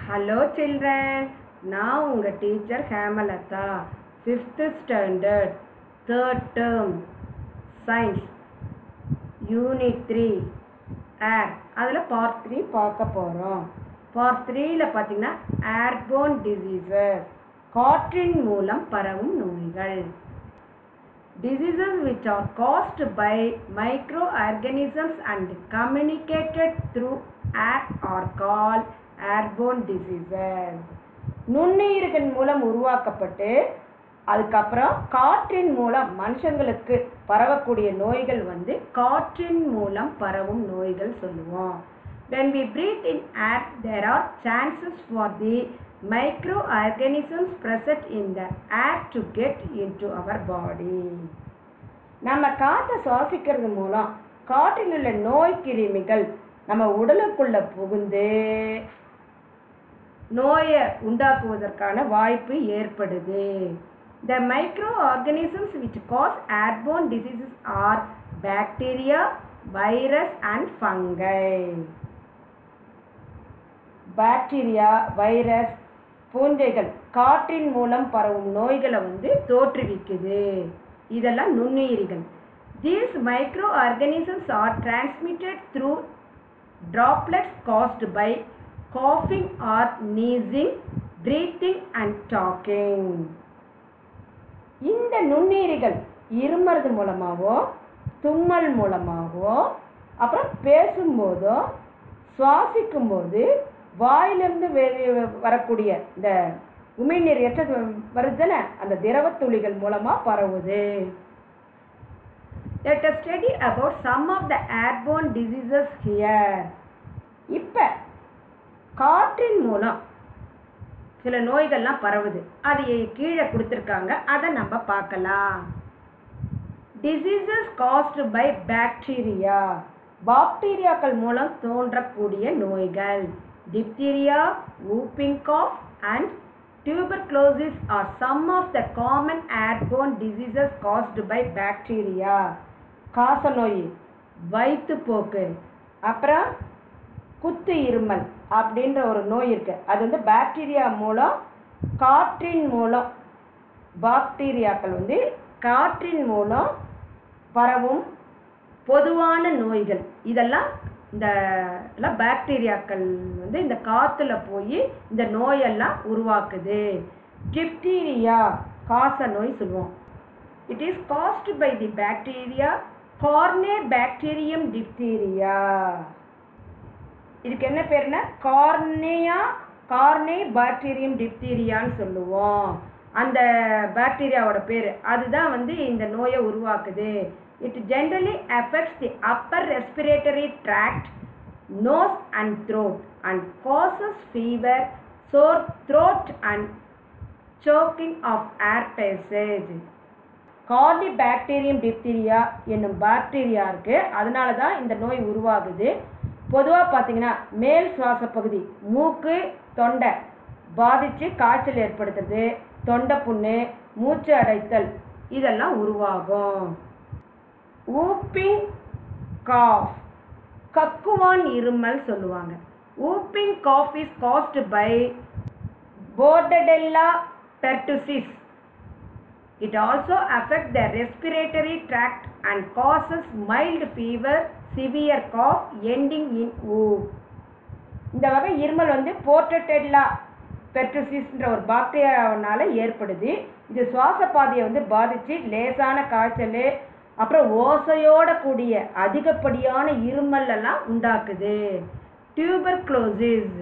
Hello children நான் உங்கள் teacher Hemalatha fifth standard third term science unit three air அதில் part three பார்க்க போகிறோம் பார்ட் த்ரீயில் பார்த்தீங்கன்னா ஏர்போன் டிசீசஸ் காற்றின் மூலம் பரவும் நோய்கள் diseases which are caused by microorganisms and communicated through air are called airborne diseases நுண்ணுயிர்கள் மூலம் உருவாக்கப்பட்டு அதுக்கப்புறம் காற்றின் மூலம் மனுஷங்களுக்கு பரவக்கூடிய நோய்கள் வந்து காற்றின் மூலம் பரவும் நோய்கள் சொல்லுவோம் when we breathe in air there are chances for the microorganisms present in the air to get into our body நம்ம காற்றை சுவாசிக்கிறது மூலம் காற்றில் உள்ள நோய் கிருமிகள் நம்ம உடலுக்குள்ள புகுந்து நோயை உண்டாக்குவதற்கான வாய்ப்பு ஏற்படுது The microorganisms which cause airborne diseases are bacteria, virus and fungi. Bacteria virus பூஞ்சைகள் காற்றின் மூலம் பரவும் நோய்களை வந்து தோற்றுவிக்குது இதெல்லாம் நுண்ணுயிரிகள் these microorganisms are transmitted through droplets caused by coughing or sneezing, breathing and talking. இந்த நுண்ணுயிரிகள் இருமறது மூலமாகவோ தும்மல் மூலமாகவோ அப்புறம் பேசும்போதோ சுவாசிக்கும்போது வாயிலிருந்து வெளியே வரக்கூடிய இந்த உமிழ்நீர் எற்றது வருதுன்னு அந்த திரவத்துளிகள் மூலமாக பரவுது Let us study about some of the airborne diseases here. இப்போ காற்றின் மூலம் சில நோய்கள்லாம் பரவுது அது கீழே கொடுத்துருக்காங்க அதை நம்ம பார்க்கலாம் டிசீசஸ் காஸ்டு பை பாக்டீரியா பாக்டீரியாக்கள் மூலம் தோன்றக்கூடிய நோய்கள் diphtheria whooping cough and tuberculosis are some of the common airborne diseases caused by bacteria காசநோய் வயிற்றுப்போக்கு அப்புறம் குத்து இருமல் அப்படின்ற ஒரு நோய் இருக்கு அது வந்து பாக்டீரியா மூலம் காற்றின் மூலம் பாக்டீரியாக்கள் வந்து காற்றின் மூலம் பரவும் பொதுவான நோய்கள் இதெல்லாம் இந்த எல்லாம் பாக்டீரியாக்கள் வந்து இந்த காற்றுல போய் இந்த நோயெல்லாம் உருவாக்குது டிப்டீரியா காச நோய் சொல்லுவோம் it is caused by the bacteria Corynebacterium diphtheria இதுக்கு என்ன பேருனா கார்னேயா கார்னே பாக்டீரியம் டிப்தீரியான்னு சொல்லுவோம் அந்த பாக்டீரியாவோட பேர் அதுதான் வந்து இந்த நோயை உருவாக்குது it generally affects the upper respiratory tract nose and throat and causes fever sore throat and choking of air passage Corynebacterium diphtheria என்னும் பாக்டீரியா இருக்கு அதனால தான் இந்த நோய் உருவாகுது பொதுவாக பார்த்தீங்கன்னா மேல் சுவாச பகுதி மூக்கு தொண்டை பாதித்து காய்ச்சல் ஏற்படுத்துறது தொண்டை புண்ணு மூச்சு அடைத்தல் இதெல்லாம் உருவாகும் ஊப்பிங் காஃப் கக்குவான் இருமல் சொல்லுவாங்க whooping cough is caused by bordetella pertussis. It also affects the respiratory tract and causes mild fever, severe cough ending in whoop. இந்த வகை இருமல் வந்து போர்ட்டடெல்லா பெர்டுசிஸ்ன்ற ஒரு பாக்டீரியாவினால ஏற்படுது இது சுவாச பாதையை வந்து பாதித்து லேசான காய்ச்சல் அப்புறம் ஓசையோட கூடிய அதிகப்படியான இருமல் எல்லாம் உண்டாக்குது tuberculosis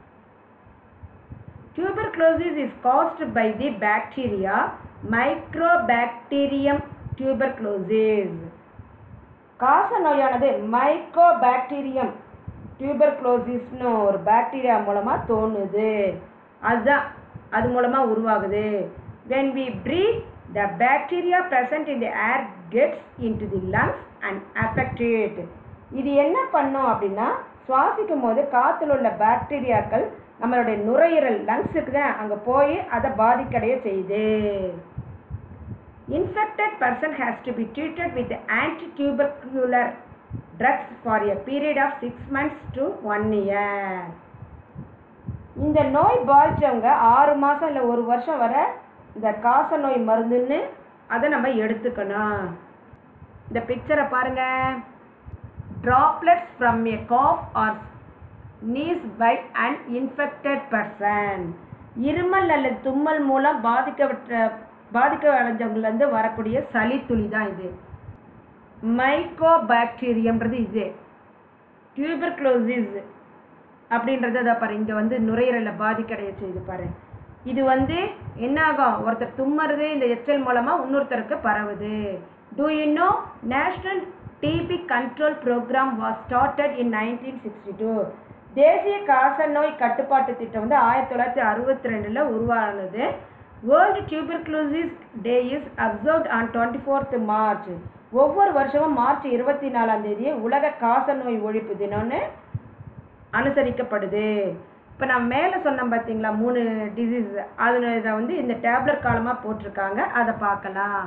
tuberculosis is caused by the bacteria mycobacterium tuberculosis காச நோயானது மைக்கோபாக்டீரியம் டியூபர்குலோசிஸ்னு ஒரு பாக்டீரியா மூலமாக தோணுது அதுதான் அது மூலமாக உருவாகுது when we breathe the bacteria present in the air gets into the lungs and affect it இது என்ன பண்ணும் அப்படின்னா சுவாசிக்கும் போது காற்றுல உள்ள பாக்டீரியாக்கள் நம்மளுடைய நுரையீரல் லங்ஸுக்கு தான் அங்கே போய் அதை பாதிக்கடைய செய்யுது infected person has to be treated with anti tubercular drugs for a period of six months to one year இந்த நோய் பாதித்தவங்க ஆறு மாதம் இல்லை ஒரு வருஷம் வர இந்த காச நோய் மருந்துன்னு அதை நம்ம எடுத்துக்கணும் இந்த பிக்சரை பாருங்க droplets from a cough or sneeze by an infected person இருமல் அல்லது தும்மல் மூலம் பாதிக்கப்பட்ட பாதிக்க அடைஞ்சவங்கலேருந்து வரக்கூடிய சளி துளி தான் இது மைக்கோபாக்டீரியம்ன்றது இது டியூபர்க்ளோசிஸ் அப்படின்றது அதை பாரு இங்கே வந்து நுரையீரலை பாதிக்கடைய செய்து பாரு இது வந்து என்ன ஆகும் ஒருத்தர் தும்முறது இந்த எச்சல் மூலமாக இன்னொருத்தருக்கு பரவுது do you know national TB control programme was started in nineteen sixty two தேசிய காசநோய் கட்டுப்பாட்டு திட்டம் வந்து ஆயிரத்தி தொள்ளாயிரத்தி அறுபத்தி ரெண்டில் உருவானது world tuberculosis day is observed on twenty fourth March ஒவ்வொரு வருஷமும் மார்ச் இருபத்தி நாலாம் தேதி உலக காசநோய் ஒழிப்பு தினம்னு அனுசரிக்கப்படுது இப்போ நான் மேலே சொன்னேன் பார்த்தீங்களா மூணு டிசீஸ் அதில் இதை வந்து இந்த டேப்லெட் காலமாக போட்டிருக்காங்க அதை பார்க்கலாம்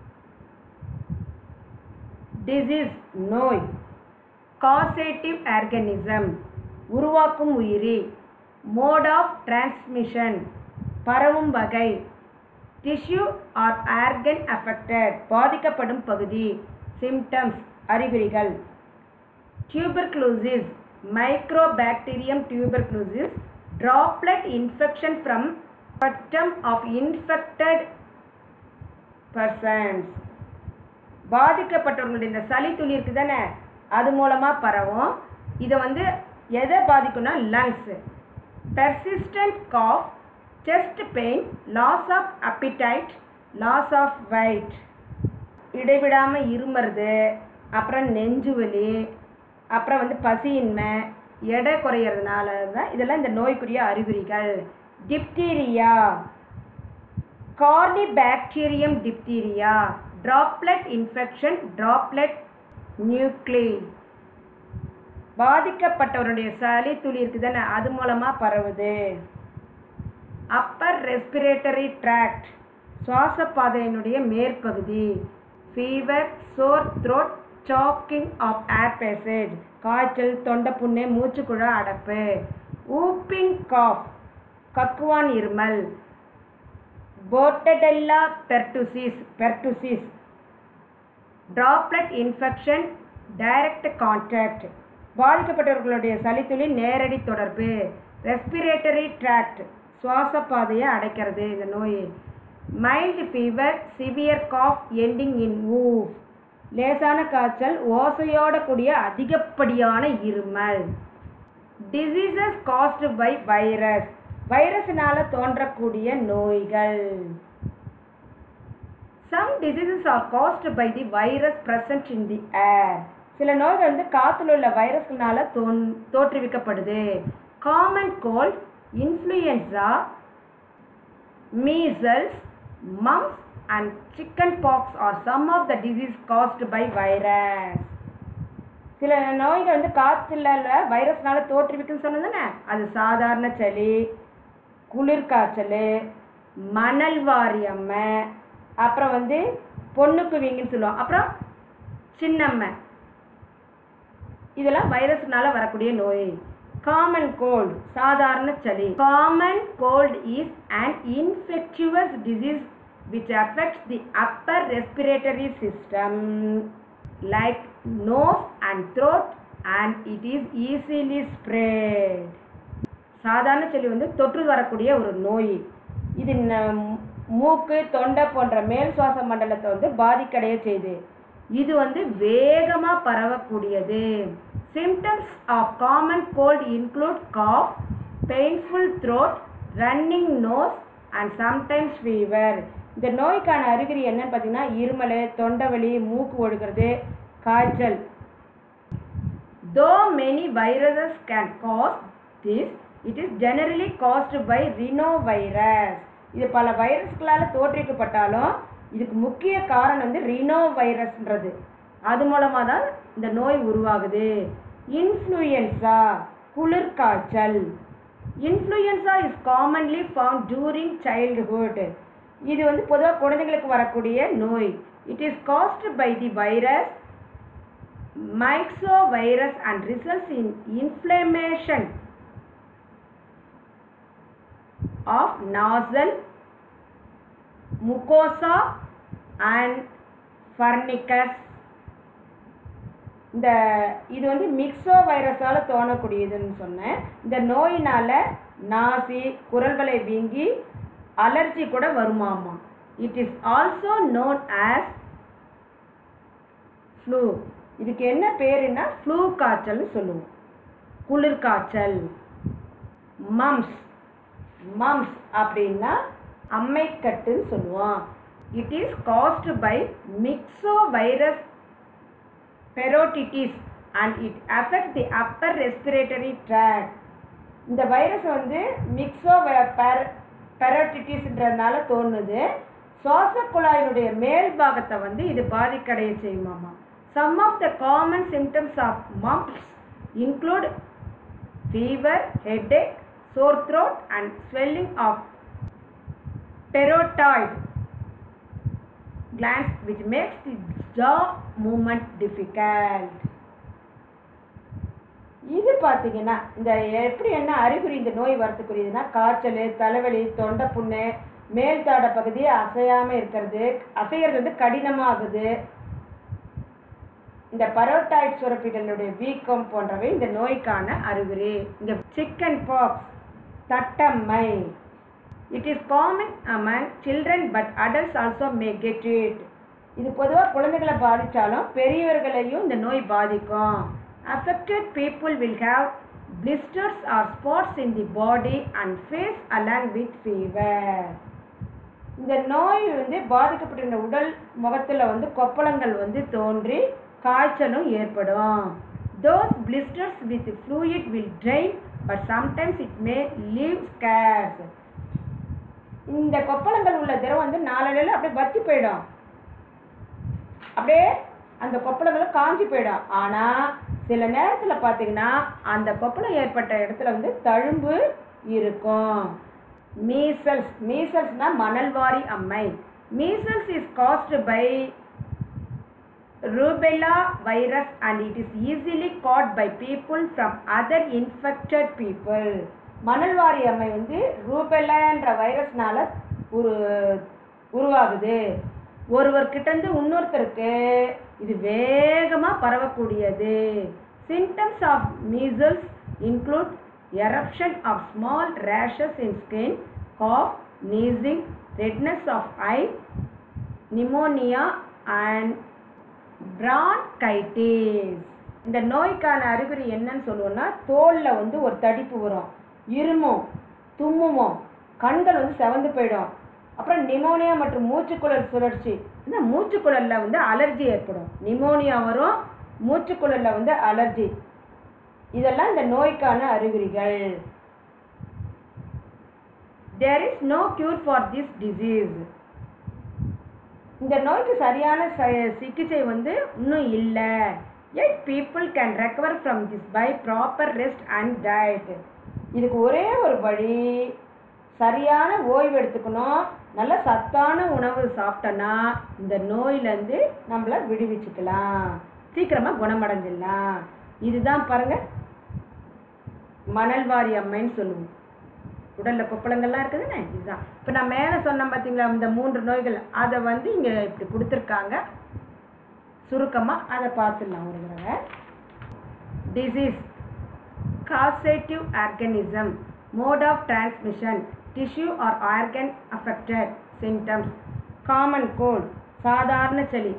டிசீஸ் நோய் காசேட்டிவ் ஆர்கனிசம் உருவாக்கும் உயிரி மோட் ஆஃப் டிரான்ஸ்மிஷன் பரவும் வகை டிஷ்யூ ஆர் ஆர்கன் அஃபெக்டட் பாதிக்கப்படும் பகுதி சிம்டம்ஸ் அறிகுறிகள் tuberculosis mycobacterium tuberculosis droplet infection from spectrum of infected persons பாதிக்கப்பட்டவங்களுடைய இந்த சளி துளி இருக்கு தானே அது மூலமாக பரவும் இதை வந்து எதை பாதிக்கும்னா lungs persistent cough chest pain loss of appetite loss of weight இடைவிடாமல் இருமறது அப்புறம் நெஞ்சு வலி அப்புறம் வந்து பசியின்மை எடை குறையிறதுனால தான் இதெல்லாம் இந்த நோய்க்குரிய அறிகுறிகள் diphtheria corynebacterium diphtheria droplet infection droplet nuclei பாதிக்கப்பட்டவருடைய சளி துளி இருக்குதானே அது மூலமாக பரவுது அப்பர் ரெஸ்பிரேட்டரி ட்ராக்ட் சுவாச பாதையினுடைய மேற்பகுதி fever sore throat choking of air passage காய்ச்சல் தொண்டைப்புண்ணு மூச்சுக்குழா அடைப்பு ஊப்பிங் காஃப் கக்குவான் இருமல் bordetella pertussis pertussis droplet infection direct contact பாதிக்கப்பட்டவர்களுடைய சளித்துளி நேரடி தொடர்பு ரெஸ்பிரேட்டரி ட்ராக்ட் சுவாச பாதையை அடைக்கிறது இந்த நோய் mild fever severe cough ending in whoop லேசான காய்ச்சல் ஓசையோட கூடிய அதிகப்படியான இருமல் டிசீசஸ் காஸ்டு பை வைரஸ் வைரஸினால தோன்றக்கூடிய நோய்கள் some diseases are caused by the virus present in the ஏர் சில நோய்கள் வந்து காத்துல உள்ள வைரஸ்களால தோன் தோற்றுவிக்கப்படுது common cold influenza measles, mumps and chicken pox are some of the disease caused by virus. சில நோய்கள் வந்து காற்றுல வைரஸ்னால தோற்றுவிக்குன்னு சொன்னதுதானே அது சாதாரண சளி குளிர்காய்ச்சல் மணல் வாரியம்மை அப்புறம் வந்து பொண்ணுக்கு வீங்கன்னு சொல்லுவோம் அப்புறம் சின்னம்மை இதெல்லாம் வைரஸ்னால வரக்கூடிய நோய் காமன் கோல்ட் சாதாரண சளி common cold is an infectious disease which affects the upper respiratory system like nose and throat and it is easily spread சாதாரண சளி வந்து தொற்று வரக்கூடிய ஒரு நோய் இது ந- மூக்கு தொண்டை போன்ற மேல் சுவாச மண்டலத்தை வந்து பாதிக்கடைய செய்யுது இது வந்து வேகமாக பரவக்கூடியது symptoms of common cold include cough painful throat running nose and sometimes fever இந்த நோய்க்கான அறிகுறி என்னன்னு பார்த்தீங்கன்னா இருமல் தொண்டைவலி மூக்கு ஒழுகிறது காய்ச்சல் Though many viruses can cause this, it is generally caused by rhinovirus. இது பல வைரஸ்களால் தோற்றுவிக்கப்பட்டாலும் இதுக்கு முக்கிய காரணம் வந்து ரினோ வைரஸ்ன்றது அது மூலமாக தான் இந்த நோய் உருவாகுது இன்ஃப்ளூயன்ஸா குளிர்காய்ச்சல் influenza is commonly found during childhood இது வந்து பொதுவாக குழந்தைங்களுக்கு வரக்கூடிய நோய் it is caused by the virus myxovirus and results in inflammation of nasal mucosa and pharynx இந்த இது வந்து மிக்சோ வைரஸால் தோணக்கூடியதுன்னு சொன்னேன் இந்த நோயினால் நாசி குரல்களை வீங்கி அலர்ஜி கூட வருமாமா it is also known as flu இதுக்கு என்ன பேருன்னா ஃப்ளூ காய்ச்சல்னு சொல்லுவோம் குளிர் காய்ச்சல் மம்ஸ் மம்ஸ் அப்படின்னா அம்மைக்கட்டுன்னு சொல்லுவோம் it is caused by myxo virus parotitis and it affect the upper respiratory tract இந்த வைரஸ் வந்து மிக்சோ பெரோட்டிட்டிஸ்ன்றதுனால தோணுது சுவாச குழாயினுடைய மேல் பாகத்தை வந்து இது பாதிக்கடைய செய்யுமாமா some of the common symptoms of mumps include fever headache sore throat and swelling of parotid glands which makes the jaw movement difficult இது பார்த்தீங்கன்னா இந்த எப்படி என்ன அறிகுறி இந்த நோய் வரத்துக்குரியதுன்னா காய்ச்சல் தலைவலி தொண்டை புண்ணு மேல் தாட பகுதி அசையாமல் இருக்கிறது அசைகிறது வந்து கடினமாகுது இந்த பரோட்டாய்ட் சுரப்பிகளுடைய வீக்கம் போன்றவை இந்த நோய்க்கான அறிகுறி இந்த சிக்கன் பாக்ஸ் தட்டம்மை it is common among children but adults also may get it இது பொதுவாக குழந்தைகளை பாதித்தாலும் பெரியவர்களையும் இந்த நோய் பாதிக்கும் affected people will have blisters or spots in the body and face along with fever இந்த நோய் வந்து பாதிக்கப்பட்டிருந்த உடல் முகத்தில் வந்து கொப்பளங்கள் வந்து தோன்றி காய்ச்சலும் ஏற்படும் those blisters with fluid will drain but sometimes it may leave scars இந்த கொப்பளங்கள் உள்ள திரவம் வந்து நாளடைவில் அப்படியே வத்தி போயிடும் அப்படியே அந்த கொப்பளங்களும் காஞ்சி போயிடும் ஆனால் சில நேரத்தில் பார்த்தீங்கன்னா அந்த கொப்பளம் ஏற்பட்ட இடத்துல வந்து தழும்பு இருக்கும் மீசல்ஸ் மீசல்ஸ்னா மணல்வாரி அம்மை measles is caused by rubella virus and it is easily caught by people from other infected people மணல்வாரி அம்மை வந்து ரூபெல்லான்ற வைரஸ்னால உரு உருவாகுது ஒருவர்கிட்டருந்து இன்னொருத்தருக்கு இது வேகமாக பரவக்கூடியது symptoms of measles include eruption of small rashes in skin, cough, sneezing, redness of eye, pneumonia and bronchitis. இந்த நோய்க்கான அறிகுறி என்னன்னு சொல்லுவோம்னா தோலில் வந்து ஒரு தடிப்பு வரும் இருமும் தும்முவோம் கண்கள் வந்து செவந்து போயிடும் அப்புறம் நிமோனியா மற்றும் மூச்சுக்குழல் சுழற்சி இந்த மூச்சுக்குழலில் வந்து அலர்ஜி ஏற்படும் நிமோனியா வரும் மூச்சுக்குழலில் வந்து அலர்ஜி இதெல்லாம் இந்த நோய்க்கான அறிகுறிகள் there is no cure for this disease இந்த நோய்க்கு சரியான ச- சிகிச்சை வந்து இன்னும் இல்லை yet people can recover from this by proper rest and diet இதுக்கு ஒரே ஒரு வழி சரியான ஓய்வு எடுத்துக்கணும் நல்ல சத்தான உணவு சாப்பிட்டோன்னா இந்த நோயிலேருந்து நம்மளை விடுவிச்சுக்கலாம் சீக்கிரமாக குணமடைஞ்சிடலாம் இதுதான் பாருங்க மணல்வாரி அம்மைன்னு சொல்லுவோம் உடலில் கொப்பளங்கள்லாம் இருக்குதுன்னு இதுதான் இப்போ நான் மேலே சொன்னேன் பார்த்தீங்களா இந்த மூன்று நோய்கள் அதை வந்து இங்கே இப்படி கொடுத்துருக்காங்க சுருக்கமாக அதை பார்த்துடலாம் ஒரு தடவை disease causative organism mode of transmission tissue or organ affected symptoms common cold சாதாரண சளி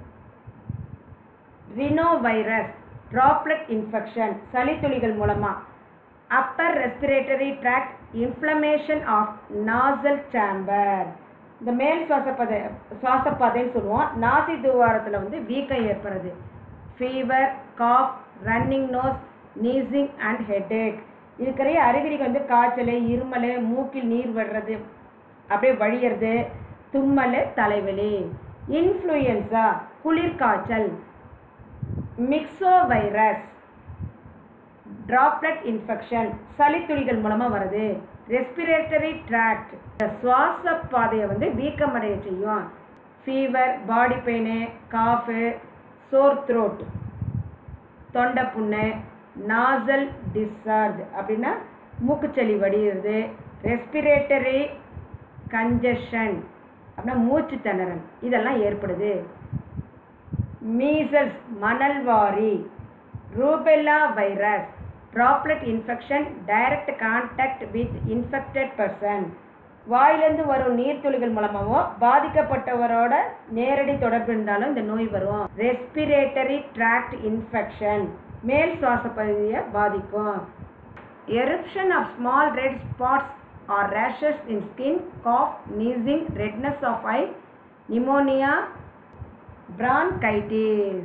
ரினோவைரஸ் droplet infection சளி துளிகள் மூலமா upper respiratory tract inflammation of nasal chamber இந்த மேல் சுவாசப்பதை சுவாசப்பாதைன்னு சொல்லுவோம் நாசி துவாரத்தில் வந்து வீக்கம் ஏற்படுறது fever cough running nose sneezing and headache இதுக்கறைய அறிகுறிகள் வந்து காய்ச்சல் இருமல் மூக்கில் நீர் விடுறது அப்படியே வழியறது தும்மல் தலைவலி இன்ஃப்ளூயன்ஸா குளிர்காய்ச்சல் மிக்சோ வைரஸ் டிராப்லெட் இன்ஃபெக்ஷன் சளித்துளிகள் மூலமாக வருது ரெஸ்பிரேட்டரி ட்ராக்ட் இந்த சுவாச பாதையை வந்து வீக்கமடைய செய்யும் fever body pain cough sore throat தொண்டை புண்ணு நாசல் டிஸ்சார்ஜ் அப்படின்னா மூக்குச்சளி வடிகிறது ரெஸ்பிரேட்டரி கன்ஜஷன் அப்படின்னா மூச்சு திணறல் இதெல்லாம் ஏற்படுது மீசல்ஸ் மணல்வாரி rubella virus droplet infection direct contact with infected person வாயிலிருந்து வரும் நீர்த்துளிகள் மூலமாகவோ பாதிக்கப்பட்டவரோட நேரடி தொடர்பு இருந்தாலும் இந்த நோய் வரும் ரெஸ்பிரேட்டரி ட்ராக்ட் இன்ஃபெக்ஷன் மேல் சுவாச பகுதியை பாதிக்கும் eruption of small red spots or rashes in skin, cough, sneezing, redness of eye, pneumonia, bronchitis.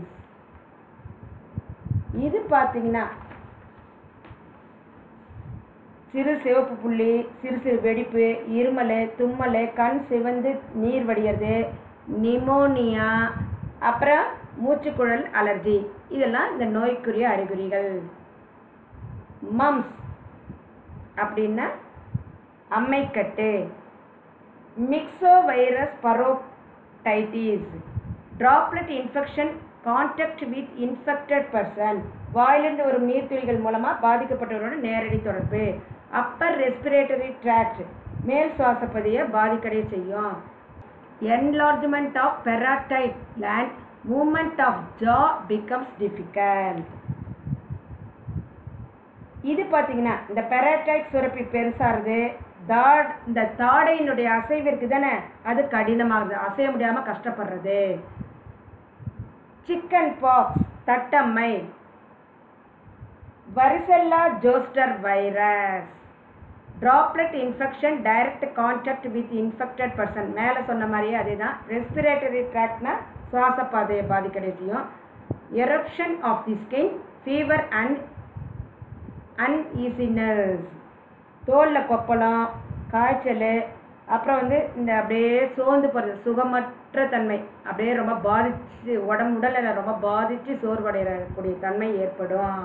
இது பார்த்தீங்கன்னா சிறு சிவப்பு புள்ளி சிறு சிறு வெடிப்பு இருமல் தும்மல் கண் சிவந்து நீர் வடிகிறது நிமோனியா அப்புறம் மூச்சுக்குழல் அலர்ஜி இதெல்லாம் இந்த நோய்க்குரிய அறிகுறிகள் மம்ஸ் அப்படின்னா அம்மைக்கட்டு myxo virus parotitis droplet infection contact with infected person வாயிலிருந்து வரும் நீர்த்துளிகள் மூலமாக பாதிக்கப்பட்டவரோட நேரடி தொடர்பு அப்பர் ரெஸ்பிரேட்டரி ட்ராக்ட் மேல் சுவாசப்பதியை பாதிக்கடைய செய்யும் enlargement of parotid gland movement of jaw becomes difficult இது பார்த்தீங்கன்னா இந்த பெராடைட் சுரப்பி பெருசாகிறது தாட் இந்த தாடையினுடைய அசைவு இருக்குது தானே அது கடினமாகுது அசைய முடியாமல் கஷ்டப்படுறது சிக்கன் பாக்ஸ் தட்டம்மை varicella zoster virus droplet infection direct contact with infected person மேலே சொன்ன மாதிரியே அதே தான் ரெஸ்பிரேட்டரி ட்ராக்ட்னா சுவாச பாதையை பாதிக்கடைய செய்யும் eruption of the skin fever and uneasiness தோலில் கொப்பளம் காய்ச்சல் அப்புறம் வந்து இந்த அப்படியே சோர்ந்து போகிறது சுகமற்ற தன்மை அப்படியே ரொம்ப பாதிச்சு உடம்பு உடலில் ரொம்ப பாதித்து சோர்வடையக்கூடிய தன்மை ஏற்படும்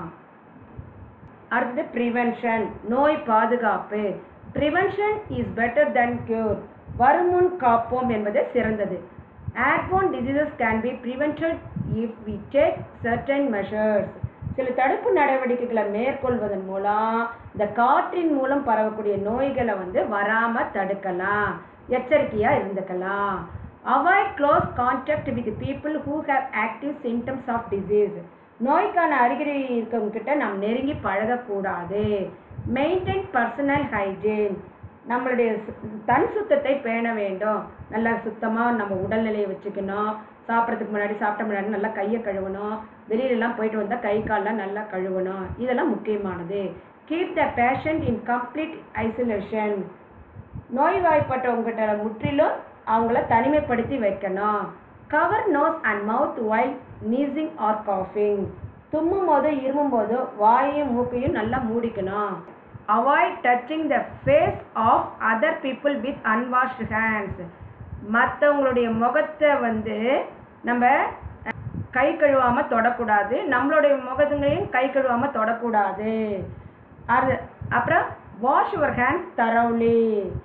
அடுத்தது ப்ரிவென்ஷன் நோய் பாதுகாப்பு prevention is better than cure வருமுன் காப்போம் என்பது சிறந்தது airborne diseases can be prevented if we take certain measures சில தடுப்பு நடவடிக்கைகளை மேற்கொள்வதன் மூலம் இந்த காற்றின் மூலம் பரவக்கூடிய நோய்களை வந்து வராமல் தடுக்கலாம் எச்சரிக்கையாக இருந்துக்கலாம் avoid close contact with people who have active symptoms of disease நோய்க்கான அறிகுறி இருக்கவங்க கிட்ட நாம் நெருங்கி பழகக்கூடாது மெயின்டைன் பர்சனல் ஹைஜீன் நம்மளுடைய சு- தன் சுத்தத்தை பேண வேண்டும் நல்லா சுத்தமாக நம்ம உடல்நிலையை வச்சுக்கணும் சாப்பிட்றதுக்கு முன்னாடி சாப்பிட்ட முன்னாடி நல்லா கையை கழுவணும் வெளியிலலாம் போயிட்டு வந்தால் கை கால்லாம் நல்லா கழுவணும் இதெல்லாம் முக்கியமானது keep the patient in complete isolation நோய்வாய்ப்பட்டவங்ககிட்ட முற்றிலும் அவங்கள தனிமைப்படுத்தி வைக்கணும் cover nose and mouth while sneezing or coughing தும்மும் போது இருமும் போது வாயையும் மூக்கையும் நல்லா மூடிக்கணும் avoid touching the face of other people with unwashed hands மற்றவங்களுடைய முகத்தை வந்து நம்ம கை கழுவாமல் தொடக்கூடாது நம்மளுடைய முகத்துங்களையும் கை கழுவாமல் தொடக்கூடாது அது அப்புறம் வாஷ் யுவர் ஹேண்ட் தரவுலி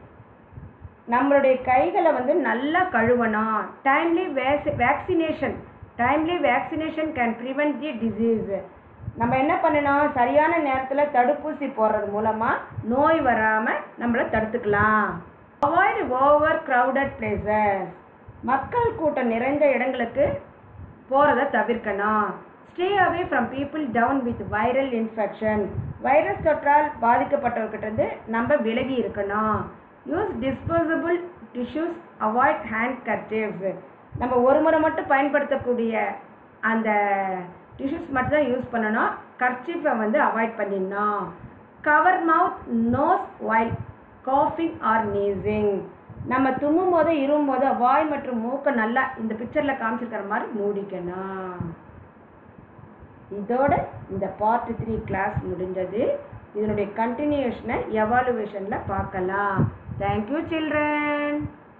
நம்மளுடைய கைகளை வந்து நல்லா கழுவணும் timely vaccination timely vaccination can prevent the disease நம்ம என்ன பண்ணணும் சரியான நேரத்தில் தடுப்பூசி போடுறது மூலமாக நோய் வராமல் நம்மளை தடுத்துக்கலாம் அவாய்ட் ஓவர் க்ரௌடட் பிளேசஸ் மக்கள் கூட்டம் நிறைந்த இடங்களுக்கு போகிறத தவிர்க்கணும் stay away from people down with viral infection virus தொற்றால் பாதிக்கப்பட்டவர்கிட்ட இருந்து நம்ம விலகி இருக்கணும் use disposable tissues avoid handkerchiefs நம்ம ஒரு முறை மட்டும் பயன்படுத்தக்கூடிய அந்த டிஷ்யூஸ் மட்டும் தான் யூஸ் பண்ணணும் கர்ச்சீஃபை வந்து அவாய்ட் பண்ணிடணும் cover mouth nose while coughing or sneezing நம்ம தும்மும் போது இருமும் போது வாய் மற்றும் மூக்கை நல்லா இந்த பிக்சரில் காமிச்சிருக்கிற மாதிரி மூடிக்கணும் இதோட இந்த பார்ட் த்ரீ கிளாஸ் முடிஞ்சது இதனுடைய கண்டினியூஷனை எவாலுவேஷனில் பார்க்கலாம் தேங்க்யூ சில்ட்ரன்